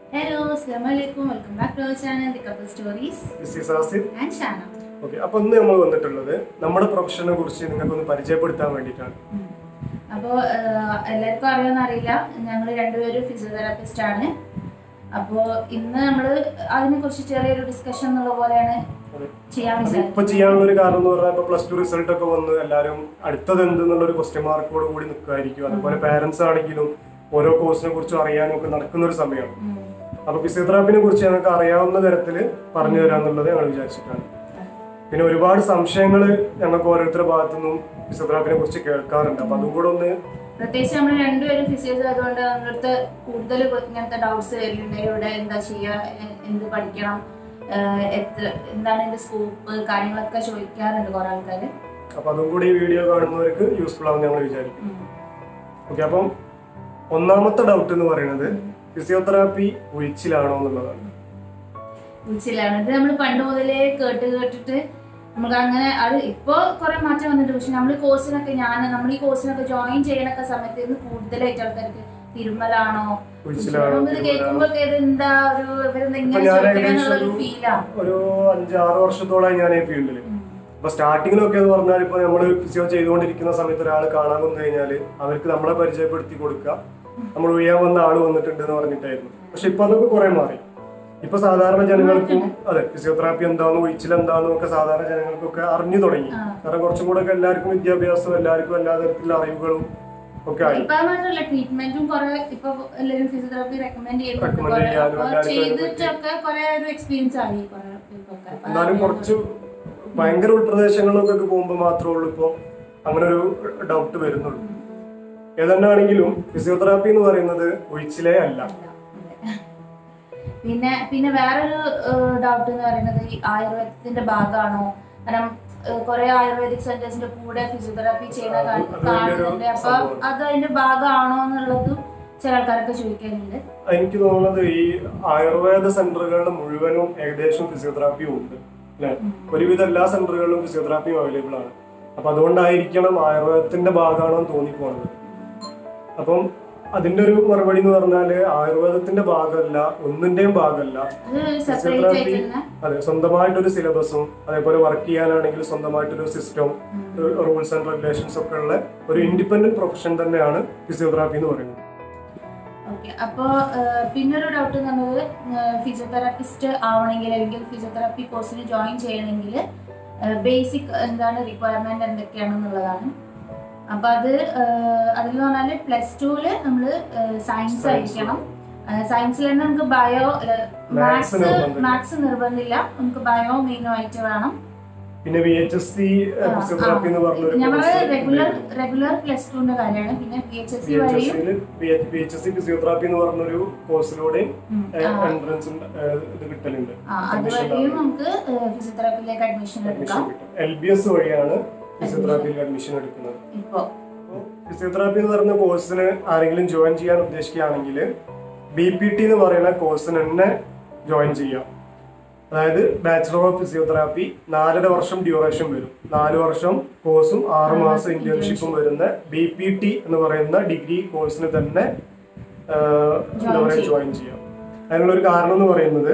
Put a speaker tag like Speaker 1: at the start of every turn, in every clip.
Speaker 1: Hello അസ്സാം വലൈക്കും welcome back to our channel the couple stories
Speaker 2: This is Asif
Speaker 1: and Shana
Speaker 2: okay അപ്പൊ ഇന്ന് നമ്മൾ വന്നിട്ടുള്ളത് നമ്മുടെ പ്രൊഫഷനെ കുറിച്ച് നിങ്ങൾക്കൊന്ന് പരിചയപ്പെടുത്താൻ വേണ്ടിയിട്ടാണ്
Speaker 1: അപ്പോൾ എല്ലാവർക്കും അറിയാമെന്ന് അറിയില്ല ഞങ്ങൾ രണ്ടുപേരും ഫിസിയോതെറാപ്പിസ്റ്റ് ആണ് അപ്പോൾ ഇന്ന് നമ്മൾ അതിനെക്കുറിച്ച് ചെറിയൊരു ഡിസ്കഷൻ എന്നുള്ള പോലെയാണ്
Speaker 2: അതെ.
Speaker 1: ചെയ്യാൻ
Speaker 2: അത്
Speaker 1: വിചാരിച്ചത്
Speaker 2: ഇപ്പൊ ചെയ്യാനുള്ള ഒരു കാരണം എന്ന് പറഞ്ഞാൽ ഇപ്പൊ പ്ലസ് ടു റിസൾട്ട് ഒക്കെ വന്ന് എല്ലാവരും അടുത്തത് എന്ത് എന്നുള്ള ഒരു ക്വസ്റ്റ്യൻ മാർക്കോട് കൂടി നിൽക്കുമായിരിക്കും അതുപോലെ പാരന്റ്സ് ആണെങ്കിലും ഓരോ കോഴ്സിനെ കുറിച്ചും അറിയാനും ഒക്കെ നടക്കുന്ന ഒരു സമയമാണ്
Speaker 1: ഉം.
Speaker 2: അപ്പൊ ഫിസിയോതെറാപ്പിനെ കുറിച്ച് ഞങ്ങൾക്ക് അറിയാവുന്ന തരത്തിൽ പറഞ്ഞു തരാന്നുള്ളത് ഞങ്ങൾ വിചാരിച്ചിട്ടാണ് പിന്നെ ഒരുപാട് സംശയങ്ങൾ ഞങ്ങൾക്ക് ഓരോരുത്തരുടെ ഭാഗത്തു നിന്നും ഫിസിയോതെറാപ്പിനെ കുറിച്ച് കേൾക്കാറുണ്ട് അപ്പൊ അതും കൂടെ ഒന്ന്
Speaker 1: പ്രത്യേകിച്ച് നമ്മൾ രണ്ടുപേരും ഫിസിയോസ് ആയതുകൊണ്ട് നമ്മുടെ അടുത്ത് കൂടുതൽ ഇങ്ങനത്തെ ഡൗട്ട്സ് വരുന്നുണ്ട് ഇവിടെ എന്താ ചെയ്യുക എ- എന്ത് പഠിക്കണം ഏഹ് എത്ര എന്താണ് ഇതിന്റെ സ്കോപ്പ് കാര്യങ്ങളൊക്കെ ചോദിക്കാറുണ്ട് കുറെ ആൾക്കാർ
Speaker 2: അപ്പൊ അതും കൂടി ഈ വീഡിയോ കാണുന്നവർക്ക് യൂസ്ഫുൾ ആവും ഞങ്ങൾ വിചാരിക്കും ഓക്കെ അപ്പം ഒന്നാമത്തെ ഡൗട്ട് എന്ന് പറയുന്നത് ഫിസിയോതെറാപ്പി ഒഴിച്ചിലാണോ എന്നുള്ളതാണ്
Speaker 1: ഉച്ചിലാണ് ഇത് നമ്മൾ പണ്ട് മുതലേ കേട്ട് കേട്ടിട്ട് നമുക്ക് അങ്ങനെ അത് ഇപ്പൊ കുറെ മാറ്റം വന്നിട്ടുണ്ട് പക്ഷെ നമ്മൾ കോഴ്സിനൊക്കെ ഞാൻ നമ്മൾ ഈ കോഴ്സിനൊക്കെ ജോയിൻ ചെയ്യണൊക്കെ സമയത്ത് ഇത് കൂടുതലായിട്ട് ആൾക്കാർക്ക് തിരുമലാണോ
Speaker 2: ഒഴിച്ചിലാണോ
Speaker 1: ഇത് കേൾക്കുമ്പോ ഇത് എന്താ ഒരു ഇവരെന്താ
Speaker 2: ഇപ്പൊ
Speaker 1: ഇങ്ങനെ
Speaker 2: ഞാൻ
Speaker 1: ചോദിക്കണെന്നുള്ള
Speaker 2: ഏകദേശം
Speaker 1: ഒരു
Speaker 2: ഒരു
Speaker 1: ഫീലാണ്
Speaker 2: ഒരു അഞ്ചാറ് വർഷത്തോളമായി ഞാൻ ഈ ഫീൽഡിൽ അപ്പൊ സ്റ്റാർട്ടിങ്ങിലൊക്കെ എന്ന് പറഞ്ഞാൽ ഇപ്പൊ നമ്മൾ ഫിസിയോ ചെയ്തുകൊണ്ടിരിക്കുന്ന സമയത്ത് ഒരാൾ കാണാൻ വന്നു കഴിഞ്ഞാൽ അവർക്ക് നമ്മളെ പരിചയപ്പെടുത്തി കൊടുക്കുക നമ്മൾ ഒഴിയാൻ വന്ന ആള് വന്നിട്ടുണ്ട് എന്ന് പറഞ്ഞിട്ടായിരുന്നു പക്ഷെ ഇപ്പൊ അതൊക്കെ കുറെ മാറി ഇപ്പൊ സാധാരണ ജനങ്ങൾക്കും അതെ ഫിസിയോതെറാപ്പി എന്താണെന്ന് ഒഴിച്ചിൽ എന്താണെന്നും ഒക്കെ സാധാരണ ജനങ്ങൾക്കൊക്കെ അറിഞ്ഞു തുടങ്ങി
Speaker 1: ആ.
Speaker 2: കാരണം കുറച്ചും കൂടെ ഒക്കെ എല്ലാവർക്കും വിദ്യാഭ്യാസവും എല്ലാവർക്കും എല്ലാ തരത്തിലുള്ള അറിവുകളും ഒക്കെ ആയി
Speaker 1: ഇപ്പൊ അത് മാത്രമല്ല ട്രീറ്റ്മെന്റും കുറെ ഇപ്പൊ എല്ലാവരും ഫിസിയോതെറാപ്പി റെക്കമെൻഡ് ചെയ്യുന്നുണ്ട്
Speaker 2: Recommend
Speaker 1: കുറെ
Speaker 2: ചെയ്യാനും
Speaker 1: അപ്പൊ
Speaker 2: എല്ലാവർക്കും
Speaker 1: ചെയ്തിട്ടൊക്കെ കുറെ ഒരു എക്സ്പീരിയൻസ് ആയി കുറെ പേർക്കൊക്കെ അപ്പൊ
Speaker 2: എന്നാലും
Speaker 1: അതറിയാൻ
Speaker 2: കുറച്ച് ഭയങ്കര ഉൾപ്രദേശങ്ങളിലൊക്കെ പോകുമ്പോൾ മാത്രമേ ഉള്ളൂ ഇപ്പോൾ അങ്ങനെ ഒരു ഡൗട്ട് വരുന്നുള്ളൂ ഏതെന്നാണെങ്കിലും ഫിസിയോതെറാപ്പി എന്ന് പറയുന്നത് ഒഴിച്ചിലേ അല്ല
Speaker 1: പിന്നെ പിന്നെ വേറൊരു ഡൗട്ട് എന്ന് പറയുന്നത് ഈ ആയുർവേദത്തിന്റെ ഭാഗമാണോ കാരണം കുറെ ആയുർവേദിക് സെന്റേഴ്സിന്റെ കൂടെ ഫിസിയോതെറാപ്പി ചെയ്യുന്ന കാ-
Speaker 2: അത് വലിയൊരു
Speaker 1: കാണുന്നുണ്ട് അപ്പൊ
Speaker 2: സംഭവമാണ്.
Speaker 1: അത് അതിന്റെ ഭാഗമാണോ എന്നുള്ളതും ചില ആൾക്കാരൊക്കെ ചോദിക്കാറുണ്ട്
Speaker 2: എനിക്ക് തോന്നുന്നത് ഈ ആയുർവേദ സെന്ററുകളിൽ മുഴുവനും ഏകദേശം ഫിസിയോതെറാപ്പിയും ഉണ്ട് അല്ലെ ഒരുവിധ എല്ലാ സെന്ററുകളിലും ഫിസിയോതെറാപ്പിയും അവൈലബിൾ ആണ് അപ്പൊ അതുകൊണ്ടായിരിക്കണം ആയുർവേദത്തിന്റെ ഭാഗമാണോ എന്ന് തോന്നിപ്പോണത് അപ്പം അതിന്റെ ഒരു മറുപടി എന്ന് പറഞ്ഞാല് ആയുർവേദത്തിന്റെ ഭാഗമല്ല ഒന്നിന്റെയും ഭാഗമല്ല
Speaker 1: അത് സെപ്പറേറ്റ്
Speaker 2: ഫിസിയോതെറാപ്പി
Speaker 1: ആയിട്ട് തന്നെ
Speaker 2: അതെ സ്വന്തമായിട്ടൊരു സിലബസും അതേപോലെ വർക്ക് ചെയ്യാനാണെങ്കിൽ സ്വന്തമായിട്ടൊരു സിസ്റ്റം റൂൾസ് ആൻഡ് റെഗുലേഷൻസ് ഒക്കെ ഉള്ള ഒരു ഇൻഡിപെൻഡന്റ് പ്രൊഫഷൻ തന്നെയാണ് ഫിസിയോതെറാപ്പി എന്ന് പറയുന്നത്
Speaker 1: ഓക്കെ അപ്പോ പിന്നൊരു ഡൗട്ട് എന്ന് പറഞ്ഞത് ഫിസിയോതെറാപ്പിസ്റ്റ് ആവണമെങ്കിൽ അല്ലെങ്കിൽ ഫിസിയോതെറാപ്പി കോഴ്സിന് ജോയിൻ ചെയ്യണമെങ്കിൽ ബേസിക് എന്താണ് റിക്വയർമെന്റ് എന്തൊക്കെയാണെന്നുള്ളതാണ് അപ്പൊ അത് അതിൽ പറഞ്ഞാല് പ്ലസ് ടുവില് നമ്മൾ സയൻസ് ആയിരിക്കണം സയൻസിൽ തന്നെ നമുക്ക് ബയോ
Speaker 2: Maths
Speaker 1: മാത്സ്
Speaker 2: നിർബന്ധമില്ല.
Speaker 1: മാത്സ് നിർബന്ധമില്ല നമുക്ക് ബയോ മെയിനോ ആയിട്ട് വേണം
Speaker 2: പിന്നെ V H S C physiotherapy എന്ന് പറഞ്ഞൊരു
Speaker 1: നമ്മൾ റെഗുലർ റെഗുലർ പ്ലസ് ടുവിന്റെ കാര്യമാണ് പിന്നെ P H S
Speaker 2: V
Speaker 1: C
Speaker 2: H
Speaker 1: വഴിയും
Speaker 2: S V H S C physiotherapy എന്ന് പറഞ്ഞൊരു കോഴ്സിലൂടെയും
Speaker 1: ഉം, ആ,
Speaker 2: എൻട്രൻസ് ഇത് കിട്ടലുണ്ട്
Speaker 1: ആ, അതുവഴിയും നമുക്ക് ഫിസിയോതെറാപ്പിയിലേക്ക് അഡ്മിഷൻ
Speaker 2: അഡ്മിഷൻ
Speaker 1: എടുക്കാം
Speaker 2: കിട്ടും എൽ ബി എസ് വഴിയാണ് ഫിസിയോതെറാപ്പിയിൽ അഡ്മിഷൻ എടുക്കുന്നത്
Speaker 1: ഇപ്പോ
Speaker 2: ഫിസിയോതെറാപ്പി എന്ന് പറയുന്ന കോഴ്സിന് ആരെങ്കിലും ജോയിൻ ചെയ്യാൻ ഉദ്ദേശിക്കുകയാണെങ്കിൽ ബി പി ടി എന്ന് പറയുന്ന കോഴ്സിന് തന്നെ ജോയിൻ ചെയ്യാം അതായത് ബാച്ചിലർ ഓഫ് ഫിസിയോതെറാപ്പി നാലര വർഷം ഡ്യൂറേഷൻ വരും നാല് വർഷം കോഴ്സും ആറ് മാസം ഇന്റേൺഷിപ്പും വരുന്ന ബി പി ടി എന്ന് പറയുന്ന ഡിഗ്രി കോഴ്സിന് തന്നെ ആഹ്, എന്താ
Speaker 1: Join
Speaker 2: പറയുക
Speaker 1: ചെയ്യാം.
Speaker 2: ജോയിൻ ചെയ്യാം അതിനുള്ള ഒരു കാരണം എന്ന് പറയുന്നത്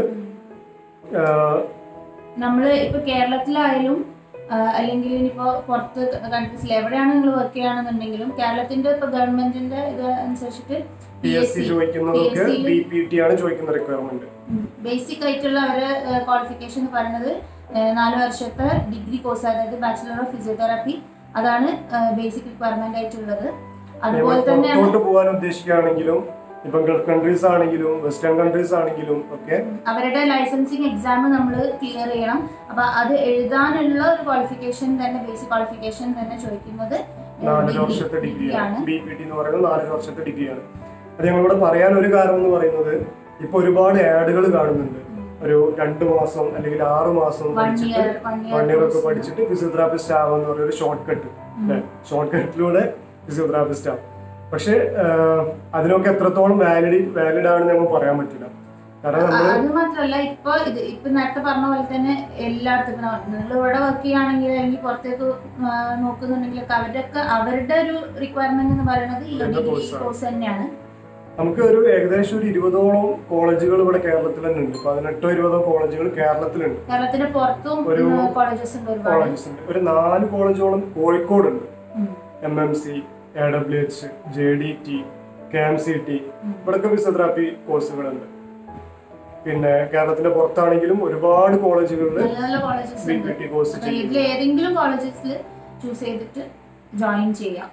Speaker 2: ആഹ്,
Speaker 1: നമ്മള് ഇപ്പൊ കേരളത്തിലായാലും ആ, അല്ലെങ്കിൽ ഇനിയിപ്പോ പുറത്ത് കൺട്രീസിൽ എവിടെയാണ് നിങ്ങൾ വർക്ക് ചെയ്യുകയാണെന്നുണ്ടെങ്കിലും കേരളത്തിന്റെ ഇപ്പൊ ഗവൺമെന്റിന്റെ ഇത് അനുസരിച്ചിട്ട്
Speaker 2: പി എസ് സി ചോദിക്കുന്നതൊക്കെ
Speaker 1: PSC യില്
Speaker 2: ബി പി ടി ആണ് ചോദിക്കുന്ന റിക്വയർമെന്റ്
Speaker 1: ബേസിക് ആയിട്ടുള്ള അവരെ ക്വാളിഫിക്കേഷൻ എന്ന് പറയുന്നത് ആ, നാല് വർഷത്തെ ഡിഗ്രി കോഴ്സ് അതായത് ബാച്ചിലർ ഓഫ് ഫിസിയോതെറാപ്പി അതാണ് ബേസിക് റിക്വയർമെന്റ് ആയിട്ടുള്ളത് അതുപോലെ തന്നെയാണ്
Speaker 2: പുറത്തോട്ട് പോകാൻ ഉദ്ദേശിക്കുകയാണെങ്കിലും ഇപ്പം ഗൾഫ് കൺട്രീസ് ആണെങ്കിലും വെസ്റ്റേൺ കൺട്രീസ് ആണെങ്കിലും ഒക്കെ
Speaker 1: അവരുടെ ലൈസൻസിങ് എക്സാം നമ്മൾ ക്ലിയർ ചെയ്യണം അപ്പൊ അത് എഴുതാനുള്ള ഒരു ക്വാളിഫിക്കേഷൻ തന്നെ ബേസിക് ക്വാളിഫിക്കേഷൻ തന്നെ ചോദിക്കുന്നത്
Speaker 2: നാലര
Speaker 1: degree-
Speaker 2: വർഷത്തെ ഡിഗ്രിയാണ്
Speaker 1: ആണ്.
Speaker 2: ബി പി ടി എന്ന് പറയുന്നത് നാലര വർഷത്തെ ഡിഗ്രിയാണ് അത് ഞങ്ങളിവിടെ പറയാൻ ഒരു കാരണം എന്ന് പറയുന്നത് ഇപ്പൊ ഒരുപാട് ആഡുകൾ കാണുന്നുണ്ട് ഒരു രണ്ട് മാസം അല്ലെങ്കിൽ ആറ് മാസം
Speaker 1: One
Speaker 2: പഠിച്ചിട്ട്
Speaker 1: year, one year
Speaker 2: one year ഒക്കെ
Speaker 1: course.
Speaker 2: പഠിച്ചിട്ട് ഫിസിയോതെറാപ്പിസ്റ്റ് ആവാന്ന് പറയുന്ന ഒരു ഷോർട്ട് കട്ട് ഷോർട്ട് കട്ടിലൂടെ ഫിസിയോതെറാപ്പിസ്റ്റ് ആവും പക്ഷെ അതിനൊക്കെ എത്രത്തോളം വാലിഡ് വാലിഡ് ആണെന്ന് നമുക്ക് പറയാൻ പറ്റില്ല കാരണം നമ്മൾ
Speaker 1: അത് മാത്രല്ല ഇപ്പൊ ഇത് ഇപ്പൊ നേരത്തെ പറഞ്ഞ പോലെ തന്നെ എല്ലായിടത്തും നിങ്ങൾ ഇവിടെ വർക്ക് ചെയ്യുകയാണെങ്കിൽ അല്ലെങ്കിൽ പുറത്തേക്ക് ആ, നോക്കുന്നുണ്ടെങ്കിലൊക്കെ അവരുടെ ഒക്കെ അവരുടെ ഒരു റിക്വയർമെന്റ് എന്ന് പറയുന്നത് ഈ
Speaker 2: ഇങ്ങനത്തെ
Speaker 1: ഡിഗ്രി
Speaker 2: course ആണ്.
Speaker 1: കോഴ്സ് തന്നെയാണ്
Speaker 2: നമുക്ക് ഒരു ഏകദേശം ഒരു ഇരുപതോളം കോളേജുകൾ ഇവിടെ കേരളത്തിൽ തന്നെ ഉണ്ട് പതിനെട്ടോ ഇരുപതോ കോളേജുകൾ കേരളത്തിലുണ്ട്
Speaker 1: കേരളത്തിന്റെ പുറത്തും
Speaker 2: ഒരു
Speaker 1: കോളേജസ് ഉണ്ട് ഒരുപാട്
Speaker 2: കോളേജസ് ഉണ്ട് ഒരു നാല് കോളേജോളം കോഴിക്കോടുണ്ട്
Speaker 1: ഉം.
Speaker 2: M M C A W H J D T K M C T ഇവിടെയൊക്കെ ഫിസിയോതെറാപ്പി കോഴ്സുകളുണ്ട് പിന്നെ കേരളത്തിന്റെ പുറത്താണെങ്കിലും ഒരുപാട് കോളേജുകളിൽ
Speaker 1: നല്ല നല്ല കോളേജസ്
Speaker 2: ബി
Speaker 1: ഉണ്ട്
Speaker 2: പി ടി കോഴ്സ്
Speaker 1: അപ്പൊ ഇതിൽ ഏതെങ്കിലും കോളേജസിൽ ചൂസ് ചെയ്തിട്ട് ജോയിൻ ചെയ്യാം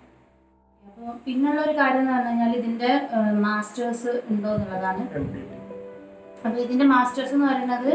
Speaker 1: അപ്പോൾ പിന്നുള്ള ഒരു കാര്യം എന്ന് പറഞ്ഞു കഴിഞ്ഞാൽ ഇതിന്റെ മാസ്റ്റേഴ്സ് ഉണ്ടോ എന്നുള്ളതാണ്
Speaker 2: എം പി ടി
Speaker 1: അപ്പോൾ ഇതിന്റെ മാസ്റ്റേഴ്സ് എന്ന് പറയുന്നത്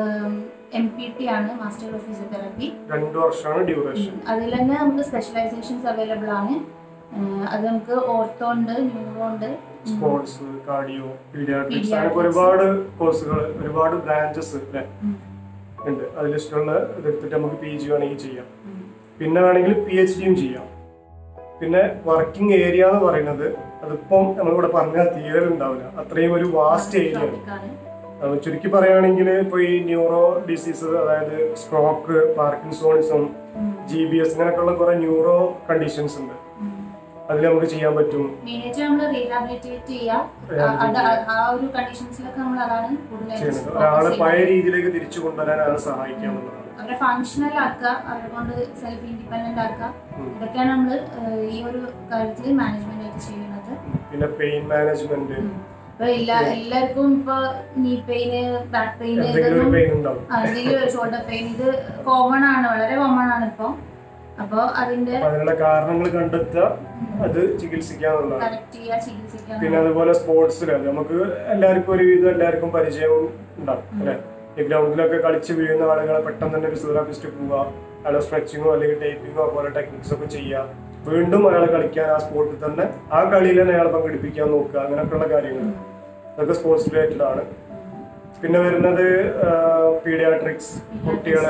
Speaker 1: എം പി ടി ആണ് മാസ്റ്റർ ഓഫ് ഫിസിയോതെറാപ്പി
Speaker 2: രണ്ടു വർഷമാണ് ഡ്യൂറേഷൻ
Speaker 1: അതിൽ തന്നെ നമുക്ക് സ്പെഷ്യലൈസേഷൻസ് അവൈലബിൾ ആണ് ഉം, അത് നമുക്ക് ഓർത്തോ ഉണ്ട് ന്യൂറോ ഉണ്ട്
Speaker 2: സ്പോർട്സ് കാർഡിയോ പീഡിയാട്രിക്സ്
Speaker 1: Pediatrics.
Speaker 2: അങ്ങനെ ഒരുപാട് കോഴ്സുകൾ ഒരുപാട് ബ്രാഞ്ചസ് അല്ലേ
Speaker 1: ഉം.
Speaker 2: ഉണ്ട് അതിലിഷ്ടമുള്ള ഇതെടുത്തിട്ട് നമുക്ക് പി ജി വേണമെങ്കിൽ ചെയ്യാം
Speaker 1: ഉം.
Speaker 2: പിന്നെ വേണമെങ്കിൽ പി എച്ച് ഡിയും ചെയ്യാം പിന്നെ വർക്കിംഗ് ഏരിയ എന്ന് പറയുന്നത് അതിപ്പം നമ്മളിവിടെ പറഞ്ഞാൽ തീരെ ഉണ്ടാവില്ല അത്രയും ഒരു വാസ്റ്റ് ഏരിയ ആണ്
Speaker 1: Topic ആണ്.
Speaker 2: അപ്പൊ ചുരുക്കി പറയുകയാണെങ്കിൽ ഇപ്പോൾ ഈ ന്യൂറോ ഡിസീസ് അതായത് സ്ട്രോക്ക് പാർക്കിൻസോണിസം
Speaker 1: ഉം.
Speaker 2: ജി ബി എസ് അങ്ങനെയൊക്കെയുള്ള കുറെ ന്യൂറോ കണ്ടീഷൻസ് ഉണ്ട്
Speaker 1: ഉം.
Speaker 2: അതിൽ നമുക്ക് ചെയ്യാൻ പറ്റും
Speaker 1: മെയിനായിട്ട് നമ്മൾ റീഹാബിലിറ്റേറ്റ് ചെയ്യാം അത് ആ- ആ ഒരു കണ്ടീഷൻസിലൊക്കെ നമ്മൾ അതാണ് കൂടുതലായിട്ട്
Speaker 2: ചെയ്യുന്നത്
Speaker 1: focus
Speaker 2: ഒരാളെ പഴയ
Speaker 1: ചെയ്യുന്നത്.
Speaker 2: രീതിയിലേക്ക് തിരിച്ചു കൊണ്ടുവരാനാണ് സഹായിക്കുക എന്നുള്ളതാണ്
Speaker 1: അവരെ ഫങ്ഷണൽ ആക്കുക അവരെ കൊണ്ട് സെൽഫ് ഇൻഡിപെൻഡന്റ് ആക്കുക
Speaker 2: ഉം.
Speaker 1: ഇതൊക്കെയാണ് നമ്മൾ ഈ ഒരു കാര്യത്തിൽ മാനേജ്മെന്റ് ആയിട്ട് ചെയ്യുന്നത്
Speaker 2: പിന്നെ പെയിൻ മാനേജ്മെന്റ്
Speaker 1: ഉം. ഇപ്പൊ എല്ലാ എല്ലാവർക്കും ഇപ്പൊ നീ പെയിന് ബാക്ക് പെയിന്
Speaker 2: എന്തെങ്കിലും ഒരു
Speaker 1: ഇതൊന്നും
Speaker 2: പെയിൻ ഉണ്ടാവും
Speaker 1: ആ, എന്തെങ്കിലും ഷോൾഡർ പെയിൻ ഇത് കോമൺ ആണ് വളരെ കോമൺ ആണ് ഇപ്പൊ അപ്പൊ അതിന്റെ
Speaker 2: അപ്പൊ അതിനുള്ള കാരണങ്ങൾ കണ്ടെത്തുക അത് ചികിത്സിക്കാന്നുള്ളതാണ്
Speaker 1: കറക്റ്റ് ചെയ്യുക ചികിത്സിക്കുക
Speaker 2: പിന്നെ അതുപോലെ സ്പോർട്സിൽ നമുക്ക് എല്ലാവർക്കും ഒരുവിധം എല്ലാവർക്കും പരിചയവും ഉണ്ടാവും അല്ലെ ഈ ഗ്രൗണ്ടിലൊക്കെ കളിച്ച് വീഴുന്ന ആളുകളെ പെട്ടെന്ന് തന്നെ ഫിസിയോതെറാപ്പിസ്റ്റ് പോവുക അയാളെ സ്ട്രെച്ചിങ്ങോ അല്ലെങ്കിൽ ടൈപ്പിങ്ങോ പോലെ ടെക്നിക്സ് ഒക്കെ ചെയ്യുക വീണ്ടും അയാളെ കളിക്കാൻ ആ സ്പോർട്ടിൽ തന്നെ ആ കളിയിൽ തന്നെ അയാളെ പങ്കെടുപ്പിക്കാൻ നോക്കുക അങ്ങനെയൊക്കെയുള്ള കാര്യങ്ങൾ അതൊക്കെ സ്പോർട്സ് റിലേറ്റഡ് ആണ് പിന്നെ വരുന്നത് പീഡിയാട്രിക്സ് കുട്ടികളെ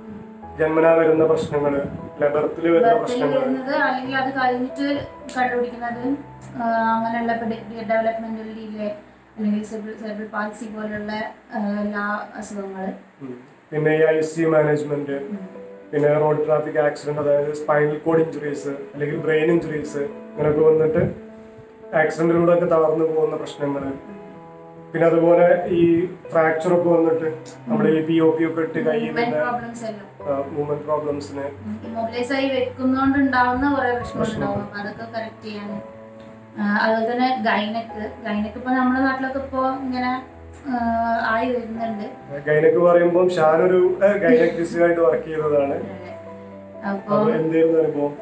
Speaker 2: ജന്മനാ വരുന്ന പ്രശ്നങ്ങൾ ബർത്തിൽ വരുന്ന
Speaker 1: ബർത്തിൽ
Speaker 2: പ്രശ്നങ്ങൾ
Speaker 1: വരുന്നത് അല്ലെങ്കിൽ അത് കഴിഞ്ഞിട്ട് കണ്ടുപിടിക്കുന്നത് ആ, അങ്ങനെയുള്ള ഡെവലപ്മെന്റൽ ഡിലേ അല്ലെങ്കിൽ സെർബിൾ പാൽസി പോലുള്ള ആ, എല്ലാ അസുഖങ്ങൾ
Speaker 2: ഉം. പിന്നെ ഈ ഐ സി മാനേജ്മെന്റ് പിന്നെ റോഡ് ട്രാഫിക് ആക്സിഡന്റ് അതായത് സ്പൈനൽ കോഡ് ഇഞ്ചുറീസ് അല്ലെങ്കിൽ ബ്രെയിൻ ഇഞ്ചുറീസ് ഇങ്ങനെയൊക്കെ വന്നിട്ട് ആക്സിഡന്റിലൂടെ ഒക്കെ തളർന്നു പോകുന്ന പ്രശ്നങ്ങൾ പിന്നെ അതുപോലെ ഈ ഫ്രാക്ചർ ഒക്കെ വന്നിട്ട് നമ്മുടെ ഈ പി ഒ പി ഒക്കെ ഇട്ട് കയ്യിൽ നിന്ന്
Speaker 1: പ്രോബ്ലംസ് എല്ലാം
Speaker 2: മൂവ്മെന്റ് പ്രോബ്ലംസിന്
Speaker 1: ഇമ്മൊബിലൈസ് ആയി വെക്കുന്നോണ്ട് ഉണ്ടാവുന്ന കുറെ പ്രശ്നങ്ങളുണ്ടാവും അപ്പൊ അതൊക്കെ കറക്റ്റ് ചെയ്യാൻ ആ, അതുപോലെ തന്നെ ഗൈനക്ക് ഗൈനക്ക് ഇപ്പൊ നമ്മുടെ നാട്ടിലൊക്കെ ഇപ്പൊ ഇങ്ങനെ ആ, ആയി വരുന്നുണ്ട്
Speaker 2: ഗൈനക്ക് പറയുമ്പോൾ ഷാനൊരു ഗൈനക്കിസ്റ്റായിട്ട് വർക്ക് ചെയ്തതാണ്
Speaker 1: അപ്പൊ
Speaker 2: അപ്പൊ എന്തായിരുന്നു അനുഭവം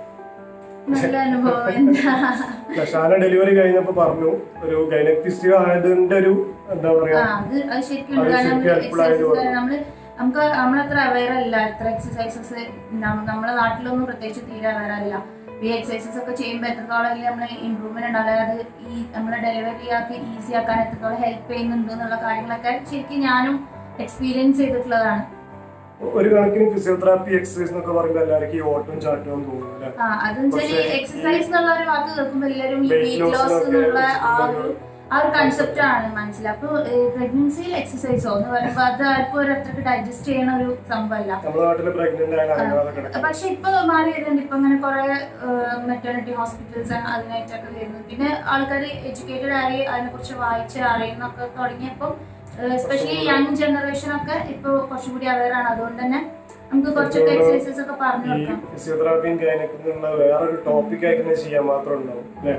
Speaker 1: നല്ല അനുഭവം എന്താ
Speaker 2: അല്ല, ഷാന ഡെലിവറി കഴിഞ്ഞപ്പോ പറഞ്ഞു ഒരു ഗൈനക്കിസ്റ്റ് ആയതിന്റെ ഒരു എന്താ
Speaker 1: ആ,
Speaker 2: പറയാ
Speaker 1: അത് അത് ശരിക്കും
Speaker 2: അത്
Speaker 1: കാരണം
Speaker 2: ശരിക്കും helpful ആയിട്ട്
Speaker 1: exercise നമ്മള് നമുക്ക് നമ്മളത്ര അവയർ അല്ല എത്ര എക്സസൈസസ് നമ്മുടെ നാട്ടിലൊന്നും പ്രത്യേകിച്ച് തീരെ അവയർ അല്ല ഈ എക്സസൈസസ് ഒക്കെ ചെയ്യുമ്പോൾ എത്രത്തോളം നമ്മൾ ഇമ്പ്രൂവ്മെന്റ് ഉണ്ടാവില്ല അത് ഈ നമ്മളെ ഡെലിവറി ആക്കി ഈസി ആക്കാൻ എത്രത്തോളം ഹെൽപ്പ് ചെയ്യുന്നുണ്ട് എന്നുള്ള കാര്യങ്ങളൊക്കെ ശരിക്കും ഞാനും എക്സ്പീരിയൻസ് ചെയ്തിട്ടുള്ളതാണ്
Speaker 2: ഒരു കണക്കിന് ഫിസിയോതെറാപ്പി എക്സസൈസ് എന്നൊക്കെ പറയുമ്പോൾ എല്ലാവർക്കും ഈ ഓട്ടം ചാട്ടവും തോന്നുന്നു അല്ലേ
Speaker 1: ആ അതെന്ന് വെച്ചാൽ
Speaker 2: പക്ഷേ
Speaker 1: എക്സസൈസ് എന്നുള്ള ഒരു വാക്ക് കേൾക്കുമ്പോൾ എല്ലാവരും ഈ
Speaker 2: Weight
Speaker 1: വെയിറ്റ്
Speaker 2: loss
Speaker 1: ലോസ്
Speaker 2: എന്നൊക്കെ
Speaker 1: എന്നുള്ള ആ ഒരു
Speaker 2: വെച്ചിട്ടുള്ള
Speaker 1: ആ ഒരു കൺസെപ്റ്റ് ആണ് മനസ്സിലായി അപ്പൊ പ്രഗ്നൻസിയിൽ എക്സസൈസോ എന്ന് പറയുമ്പോൾ അത് ആർക്കും ഒരു അത്രക്ക് ഡൈജസ്റ്റ് ചെയ്യണ ഒരു സംഭവമല്ല
Speaker 2: നമ്മുടെ നാട്ടില് പ്രഗ്നന്റ് ആയ അനങ്ങാതെ കിടക്കും
Speaker 1: പക്ഷെ ഇപ്പൊ മാറി വരുന്നുണ്ട് ഇപ്പൊ അങ്ങനെ കുറെ മെറ്റേണിറ്റി ഹോസ്പിറ്റൽസ് അതിനായിട്ടൊക്കെ വരുന്നു പിന്നെ ആൾക്കാർ എഡ്യൂക്കേറ്റഡ് ആയി അതിനെ കുറിച്ച് വായിച്ച് അറിയുന്നൊക്കെ തുടങ്ങിയപ്പോൾ എസ്പെഷ്യലി യങ് ജനറേഷൻ ഒക്കെ ഇപ്പൊ കുറച്ചുകൂടി അവയർ ആണ് അതുകൊണ്ട് തന്നെ നമുക്ക് കുറച്ചൊക്കെ എക്സസൈസസ് ഒക്കെ പറഞ്ഞു
Speaker 2: ഈ
Speaker 1: കൊടുക്കാം
Speaker 2: ഫിസിയോതെറാപ്പിയും ഗൈനക്കുന്നുള്ള വേറൊരു ടോപ്പിക് ആയിട്ട് തന്നെ ചെയ്യാൻ മാത്രം ഉണ്ടാവും അല്ലേ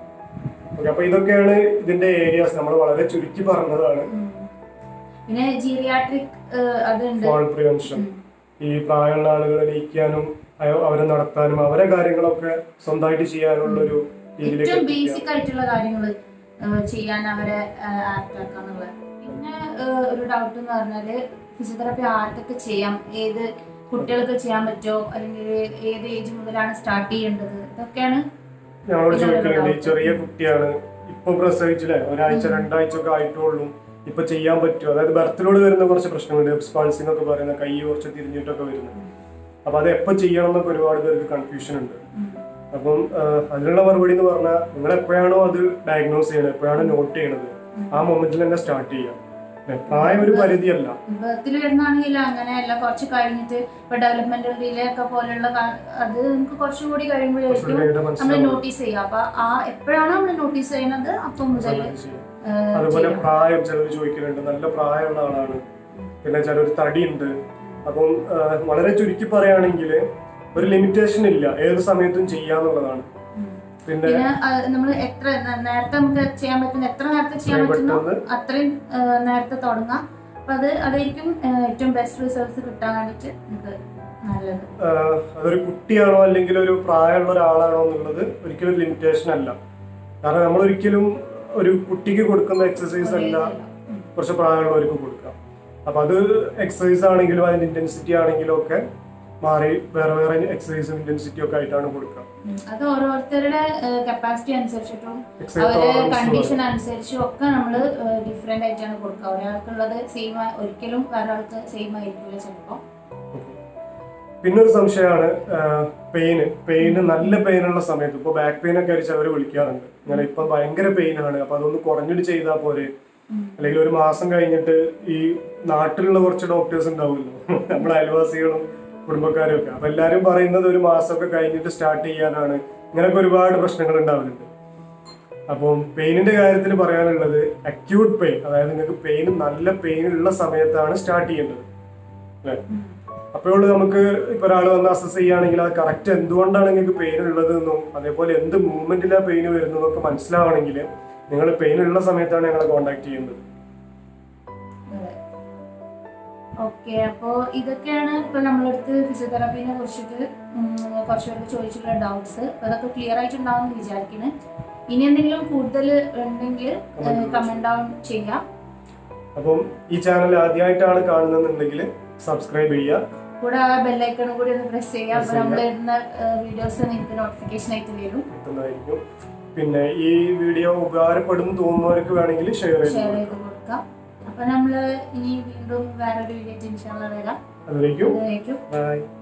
Speaker 2: ഓക്കെ അപ്പൊ ഇതൊക്കെയാണ് ഇതിന്റെ ഏരിയാസ് നമ്മൾ വളരെ ചുരുക്കി പറഞ്ഞതാണ്
Speaker 1: ഉം. പിന്നെ ജീറിയാട്രിക് അതുണ്ട്
Speaker 2: ഫോൾ പ്രിവെൻഷൻ ഈ പ്രായമുള്ള ആളുകളെ ലയിക്കാനും അയ- അവരെ നടത്താനും അവരെ കാര്യങ്ങളൊക്കെ സ്വന്തമായിട്ട് ചെയ്യാനുള്ള ഒരു രീതിയിലേക്ക്
Speaker 1: ഏറ്റവും
Speaker 2: എത്തിക്കുക.
Speaker 1: ബേസിക് ആയിട്ടുള്ള കാര്യങ്ങൾ ചെയ്യാൻ അവരെ ആക്ട് ആക്കാന്നുള്ളത് പിന്നെ ആ, ഒരു ഡൗട്ട് എന്ന് പറഞ്ഞാല് ഫിസിയോതെറാപ്പി ആർക്കൊക്കെ ചെയ്യാം ഏത് കുട്ടികൾക്ക് ചെയ്യാൻ പറ്റുമോ അല്ലെങ്കിൽ ഏത് ഏജ് മുതലാണ് സ്റ്റാർട്ട് ചെയ്യേണ്ടത് ഇതൊക്കെയാണ്
Speaker 2: ഞങ്ങളോട്
Speaker 1: ഇതൊരു
Speaker 2: ചോദിക്കുന്നുണ്ട് ഈ
Speaker 1: doubt.
Speaker 2: ചെറിയ കുട്ടിയാണ് ഇപ്പൊ പ്രസവിച്ചില്ലേ ഒരാഴ്ച രണ്ടാഴ്ച ഒക്കെ ആയിട്ടുള്ളൂ ഇപ്പൊ ചെയ്യാൻ പറ്റുമോ അതായത് ബർത്തിലൂടെ വരുന്ന കുറച്ച് പ്രശ്നങ്ങളുണ്ട് ഹിപ്സ് പാൾസി എന്നൊക്കെ പറയുന്ന കൈ കുറച്ച് തിരിഞ്ഞിട്ടൊക്കെ വരുന്നത് അപ്പൊ അത് എപ്പോ ചെയ്യണം എന്നൊക്കെ ഒരുപാട് പേർക്ക് കൺഫ്യൂഷൻ ഉണ്ട് അപ്പം ആ, അതിനുള്ള മറുപടി എന്ന് പറഞ്ഞാൽ നിങ്ങൾ എപ്പോഴാണോ അത് ഡയഗ്നോസ് ചെയ്യണത് എപ്പോഴാണ് നോട്ട് ചെയ്യണത് ആ മൊമെന്റിൽ തന്നെ സ്റ്റാർട്ട് ചെയ്യാം പ്രായം ഒരു പരിധിയല്ല
Speaker 1: ബർത്തിൽ വരുന്നതാണെങ്കിൽ അങ്ങനെയല്ല കുറച്ച് കഴിഞ്ഞിട്ട് ഇപ്പൊ ഡെവലപ്മെന്റൽ ഡിലേ ഒക്കെ പോലെയുള്ള കാ- അത് നമുക്ക് കുറച്ചും കൂടി കഴിയുമ്പോഴായിരിക്കും
Speaker 2: കുറച്ചുകൂടി കഴിഞ്ഞിട്ട്
Speaker 1: നമ്മൾ
Speaker 2: മനസ്സിലാവും.
Speaker 1: നോട്ടീസ് ചെയ്യുക അപ്പൊ ആ എപ്പോഴാണ് നമ്മൾ നോട്ടീസ് ചെയ്യുന്നത് അപ്പം മുതൽ
Speaker 2: അതുപോലെ പ്രായം ചിലർ ചോദിക്കുന്നുണ്ട് നല്ല പ്രായമുള്ള ആളാണ് പിന്നെ ചിലർ തടിയുണ്ട് അപ്പം ആ, വളരെ ചുരുക്കി പറയുകയാണെങ്കിൽ ഒരു ലിമിറ്റേഷൻ ഇല്ല ഏത് സമയത്തും ചെയ്യാന്നുള്ളതാണ് പിന്നെ
Speaker 1: പിന്നെ നമ്മൾ എത്ര ന- നേരത്തെ നമുക്ക് ചെയ്യാൻ പറ്റുന്ന എത്ര നേരത്തെ ചെയ്യാൻ
Speaker 2: എത്രയും
Speaker 1: പറ്റുന്നോ
Speaker 2: പെട്ടെന്ന്
Speaker 1: അത്രയും ആ, നേരത്തെ തുടങ്ങാം അപ്പൊ അത് അതായിരിക്കും ആ, ഏറ്റവും ബെസ്റ്റ് റിസൾട്ട്സ് കിട്ടാൻ വേണ്ടിട്ട് നമുക്ക് നല്ലത്
Speaker 2: ആ, അതൊരു കുട്ടിയാണോ അല്ലെങ്കിൽ ഒരു പ്രായമുള്ള ഒരാളാണോ എന്നുള്ളത് ഒരിക്കലും ലിമിറ്റേഷൻ അല്ല കാരണം നമ്മൾ ഒരിക്കലും ഒരു കുട്ടിക്ക് കൊടുക്കുന്ന എക്സസൈസ് അല്ല
Speaker 1: ഉം.
Speaker 2: കുറച്ച് പ്രായമുള്ളവർക്ക് കൊടുക്കാം അപ്പൊ അത് എക്സസൈസ് ആണെങ്കിലും അതിന്റെ ഇന്റൻസിറ്റി ആണെങ്കിലും ഒക്കെ മാറി വേറെ വേറെ എക്സസൈസും ഇന്റൻസിറ്റി ഒക്കെ ആയിട്ടാണ് കൊടുക്കുക
Speaker 1: ഉം. അത് ഓരോരുത്തരുടെ കപ്പാസിറ്റി അനുസരിച്ചിട്ടും
Speaker 2: Exercise
Speaker 1: അവരെ
Speaker 2: tolerance
Speaker 1: കണ്ടീഷൻ അനുസരിച്ചും ഒക്കെ നമ്മൾ ഡിഫറെന്റ് ആയിട്ടാണ് കൊടുക്കുക ഒരാൾക്കുള്ളത് സെയിം ഒരിക്കലും വേറെ ആൾക്ക് സെയിം ആയിരിക്കില്ല ചിലപ്പോൾ
Speaker 2: പിന്നെ ഒരു സംശയമാണ് പെയിന് പെയിന് നല്ല പെയിൻ ഉള്ള സമയത്ത് ഇപ്പോൾ ബാക്ക് പെയിൻ ഒക്കെ ആയിട്ട് ചിലവർ വിളിക്കാറുണ്ട് ഇങ്ങനെ ഇപ്പം ഭയങ്കര പെയിൻ ആണ് അപ്പൊ അതൊന്ന് കുറഞ്ഞിട്ട് ചെയ്താൽ പോരെ അല്ലെങ്കിൽ ഒരു മാസം കഴിഞ്ഞിട്ട് ഈ നാട്ടിലുള്ള കുറച്ച് ഡോക്ടേഴ്സ് ഉണ്ടാവുമല്ലോ നമ്മുടെ അയൽവാസികളും കുടുംബക്കാരും ഒക്കെ അപ്പൊ എല്ലാരും പറയുന്നത് ഒരു മാസമൊക്കെ കഴിഞ്ഞിട്ട് സ്റ്റാർട്ട് ചെയ്യാനാണ് ഇങ്ങനൊക്കെ ഒരുപാട് പ്രശ്നങ്ങൾ ഉണ്ടാവുന്നുണ്ട് അപ്പം പെയിനിന്റെ കാര്യത്തിൽ പറയാനുള്ളത് അക്യൂട്ട് പെയിൻ അതായത് നിങ്ങൾക്ക് പെയിൻ നല്ല പെയിൻ ഉള്ള സമയത്താണ് സ്റ്റാർട്ട് ചെയ്യേണ്ടത് അല്ലേ അപ്പോഴുള്ള നമുക്ക് ഇപ്പൊ ഒരാൾ വന്ന് അസസ് ചെയ്യുകയാണെങ്കിൽ അത് കറക്റ്റ് എന്തുകൊണ്ടാണ് നിങ്ങൾക്ക് പെയിൻ ഉള്ളത് എന്നും അതേപോലെ എന്ത് മൂവ്മെന്റിലാണ് പെയിൻ വരുന്നതെന്നൊക്കെ മനസ്സിലാവണമെങ്കിൽ നിങ്ങൾ പെയിൻ ഉള്ള സമയത്താണ് ഞങ്ങളെ കോൺടാക്ട് ചെയ്യേണ്ടത്
Speaker 1: ഓക്കെ അപ്പോൾ ഇതൊക്കെയാണ് ഇപ്പോൾ നമ്മളടുത്ത് ഫിസിയോതെറാപ്പീനെ കുറിച്ചിട്ട് ഉം, കുറച്ച് പേർക്ക് ചോദിച്ചിട്ടുള്ള ഡൗട്ട്സ് അപ്പോൾ അതൊക്കെ ക്ലിയർ ആയിട്ടുണ്ടാവുമെന്ന് വിചാരിക്കുന്നു ഇനി എന്തെങ്കിലും കൂടുതൽ ഉണ്ടെങ്കിൽ കമന്റ് ഡൗൺ ചെയ്യാം
Speaker 2: അപ്പം ഈ ചാനൽ ആദ്യമായിട്ടാണ് കാണുന്നതെന്നുണ്ടെങ്കിൽ സബ്സ്ക്രൈബ് ചെയ്യുക
Speaker 1: കൂടെ ആ ബെല്ലൈക്കണും കൂടി ഒന്ന് പ്രസ് ചെയ്യാം അപ്പോൾ
Speaker 2: Press
Speaker 1: നമ്മൾ ഇടുന്ന വീഡിയോസ് നിങ്ങൾക്ക് നോട്ടിഫിക്കേഷൻ ആയിട്ട് വരും
Speaker 2: കിട്ടുന്നതായിരിക്കും പിന്നെ ഈ വീഡിയോ ഉപകാരപ്പെടുന്നു തോന്നുന്നവർക്ക് വേണമെങ്കിൽ ഷെയർ
Speaker 1: ഷെയർ
Speaker 2: ചെയ്ത്
Speaker 1: ചെയ്ത് കൊടുക്കാം അപ്പോൾ നമ്മൾ ഇനി വീണ്ടും വേറൊരു വീഡിയോ ഇൻഷാല്ല വരാം
Speaker 2: അതിലേക്കും
Speaker 1: അതിലേക്കും
Speaker 2: ബൈ